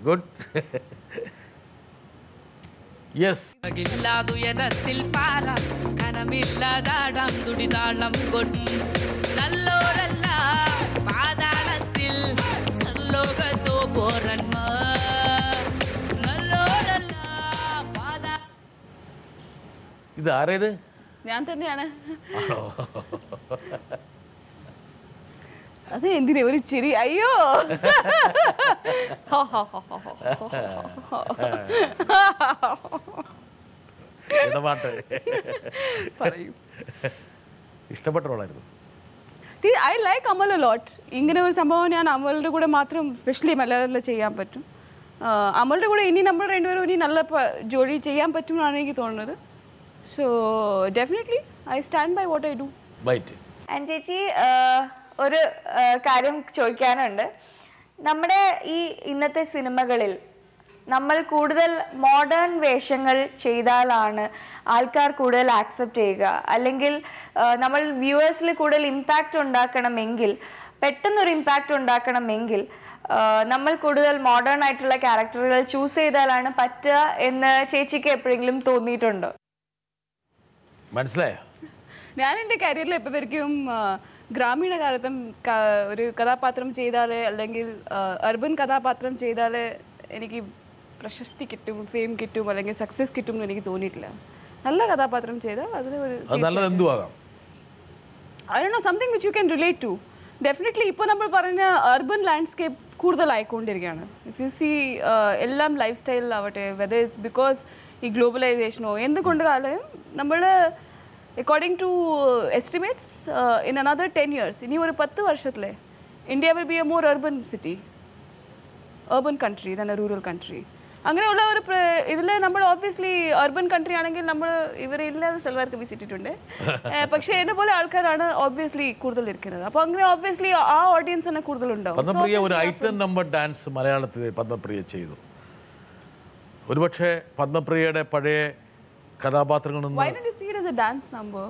Good yes ഇല്ലാതുയരത്തിൽ പാറ കനമില്ലാതാടാം തുടിതാളം കൊട്ടും നല്ലോരല്ല പാതാളത്തിൽ സർലോകത്തോ പോരന്മാർ നല്ലോരല്ല പാതാ ഇത് ആരേത് ഞാൻ തന്നെയാണ് അത് എന്തിനാ ഒരു ചിരി അയ്യോ ഇടപാട്ട് പറയൂ ഇഷ്ടപ്പെട്ട റോളായിരുന്നു ഐ ലൈക്ക് അമൽ ലോട്ട് ഇങ്ങനെ ഒരു സംഭവം ഞാൻ അമലിൻ്റെ കൂടെ മാത്രം സ്പെഷ്യലി മലയാളത്തിൽ ചെയ്യാൻ പറ്റും ആ, അമലിൻ്റെ കൂടെ ഇനി നമ്മൾ രണ്ടുപേരും ഇനി നല്ല പ- ജോലി ചെയ്യാൻ പറ്റും എന്നാണ് എനിക്ക് തോന്നുന്നത് so definitely I stand by what I do bite and ചേച്ചി ആ, ഒരു ആ, കാര്യം ചോദിക്കാനുണ്ട് നമ്മുടെ ഈ ഇന്നത്തെ സിനിമകളിൽ നമ്മൾ കൂടുതൽ മോഡേൺ വേഷങ്ങൾ ചെയ്താലാണ് ആൾക്കാർ കൂടുതൽ ആക്സെപ്റ്റ് ചെയ്യുക അല്ലെങ്കിൽ ആ, നമ്മൾ വ്യൂവേഴ്സിൽ കൂടുതൽ ഇമ്പാക്റ്റ് ഉണ്ടാക്കണമെങ്കിൽ പെട്ടെന്നൊരു ഇമ്പാക്റ്റ് ഉണ്ടാക്കണമെങ്കിൽ ആ, നമ്മൾ കൂടുതൽ മോഡേൺ ആയിട്ടുള്ള ക്യാരക്ടറുകൾ ചൂസ് ചെയ്താലാണ് പറ്റുക എന്ന് ചേച്ചിക്ക് എപ്പോഴെങ്കിലും തോന്നിയിട്ടുണ്ടോ മനസ്സിലായോ ഞാൻ എൻ്റെ കരിയറിൽ ഇപ്പോൾ വരിക്കും ഗ്രാമീണ കാലത്തും ക- ഒരു കഥാപാത്രം ചെയ്താൽ അല്ലെങ്കിൽ അർബൻ കഥാപാത്രം ചെയ്താൽ എനിക്ക് പ്രശസ്തി കിട്ടും ഫെയിം കിട്ടും അല്ലെങ്കിൽ സക്സസ് കിട്ടും എന്ന് എനിക്ക് തോന്നിയിട്ടില്ല നല്ല കഥാപാത്രം ചെയ്താൽ അതിന് ഒരു അത് നല്ലത് എന്തും ആകാം I do something which you can relate to definitely ഇപ്പോൾ നമ്മൾ പറഞ്ഞ അർബൻ ലാൻഡ്സ്കേപ്പ് കൂടുതലായിക്കൊണ്ടിരിക്കുകയാണ് ഇഫ് യു സി എല്ലാം ലൈഫ് സ്റ്റൈലിലാവട്ടെ വെദർ ഇറ്റ്സ് ബിക്കോസ് ഈ ഗ്ലോബലൈസേഷനോ എന്തുകൊണ്ട് കാലം നമ്മൾ according to estimates in another ten years ഇനി ഒരു പത്ത് വർഷത്തിലെ India will be a more urban city urban country than a rural country അങ്ങനെയുള്ള ഒരു ഇതിൽ നമ്മൾ ഓബ്വിയസ്ലി അർബൻ കൺട്രി ആണെങ്കിൽ നമ്മൾ ഇവരെല്ലാവരും സൽവാർക്ക് വിസിറ്റിട്ടുണ്ട് പക്ഷേ എന്നെ പോലെ ആൾക്കാരാണ് ഓബ്വിയസ്ലി കൂടുതൽ ഇരിക്കുന്നത് അപ്പോൾ അങ്ങനെ ഓബ്വിയസ്ലി ആ ഓഡിയൻസ് തന്നെ കൂടുതലുണ്ടാവും So പത്മപ്രിയ ഒരു obviously ഐറ്റം നമ്പർ ഡാൻസ് മലയാളത്തിൽ പത്മപ്രിയ ചെയ്തു ഒരുപക്ഷെ പത്മപ്രിയയുടെ പഴയ കഥാപാത്രങ്ങളിൽ why നിന്ന് don't you see it as a dance number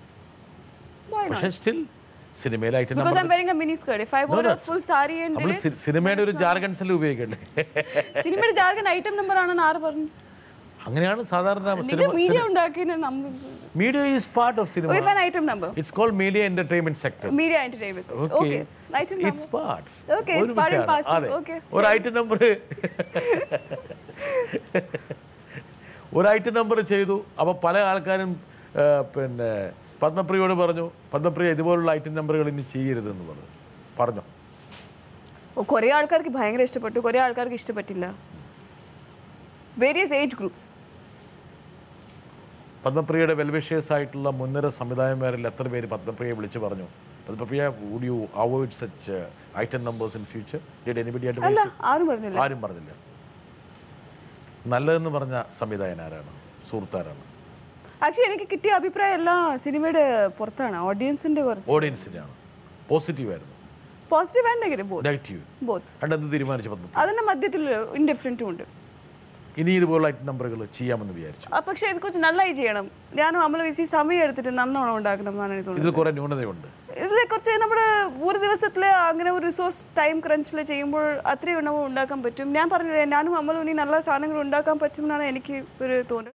why not പക്ഷേ സ്റ്റിൽ സിനിമയിൽ item because number i'm wearing a mini skirt if i wore a full sari and നമ്മൾ did it സിനിമയുടെ ഒരു ജാർഗൻസല്ലേ ഉപയോഗിക്കണ്ടേ സിനിമയുടെ ജാർഗൻ ഐറ്റം നമ്പർ ആണെന്ന് ആര് പറഞ്ഞു അങ്ങനെയാണ് സാധാരണ നിങ്ങൾ സിനിമ മീഡിയ ഉണ്ടാക്കിയ number media is part of cinema if an item number it's called media entertainment sector media entertainment okay okay item it's number part Okay, it's part and parcel. അതെ Okay, ഒരു item number ഒരു item number ചെയ്തു അപ്പോൾ പല ആൾക്കാരും ആ, പിന്നെ പത്മപ്രിയോട് പറഞ്ഞു പത്മപ്രിയ ഇതുപോലുള്ള ഐറ്റം നമ്പറുകൾ ഇനി ചെയ്യരുതെന്ന് പറഞ്ഞു പറഞ്ഞു ഓ, കുറേ ആൾക്കാർക്ക് ഭയങ്കര ഇഷ്ടപ്പെട്ടു കുറേ ആൾക്കാർക്ക് ഇഷ്ടപ്പെട്ടില്ല വേരിയസ് ഏജ് ഗ്രൂപ്പ്സ് പത്മപ്രിയയുടെ വെൽവിഷേഴ്സ് ആയിട്ടുള്ള മുൻനിര സംവിധായകന്മാരിൽ എത്ര പേര് പത്മപ്രിയയെ വിളിച്ചു പറഞ്ഞു Padmapriya would you avoid such item numbers in future did anybody അല്ല അഡ്വൈസ് ആരും പറഞ്ഞില്ല ആരും പറഞ്ഞില്ല നല്ലതെന്ന് പറഞ്ഞ സംവിധായകൻ ആരാണ് സുഹൃത്താരാണ് ആക്ച്വലി എനിക്ക് കിട്ടിയ അഭിപ്രായം എല്ലാം സിനിമയുടെ പുറത്താണ് ഓഡിയൻസിന്റെ കുറച്ച് ഓഡിയൻസിനാണ് പോസിറ്റീവ് ആയിരുന്നു positive and negative both negative both രണ്ടെന്ന് തീരുമാനിച്ചു പത്മപ്രിയ അതിന്റെ മധ്യത്തിൽ ഇൻഡിഫറൻറ്റും ഉണ്ട് ഇനി ഇതുപോലുള്ള ഐറ്റം നമ്പറുകൾ ചെയ്യാമെന്ന് വിചാരിച്ചു ആ, പക്ഷേ ഇത് കുറച്ച് നന്നായി ചെയ്യണം ഞാനും അമല വെച്ച് സമയം എടുത്തിട്ട് നന്നോണം ഉണ്ടാക്കണം എന്നാണ് എനിക്ക് തോന്നുന്നത് ഇതിൽ കുറെ ന്യൂനതയുണ്ട് ഇതിൽ കുറച്ച് നമ്മൾ ഒരു ദിവസത്തിൽ അങ്ങനെ ഒരു റിസോഴ്സ് ടൈം ക്രഞ്ചിൽ ചെയ്യുമ്പോൾ അത്രയും എണ്ണവും ഉണ്ടാക്കാൻ പറ്റും ഞാൻ പറഞ്ഞില്ലേ ഞാനും അമലും ഇനി നല്ല സാധനങ്ങൾ ഉണ്ടാക്കാൻ പറ്റുമെന്നാണ് എനിക്ക് ഒരു തോന്നുന്നത്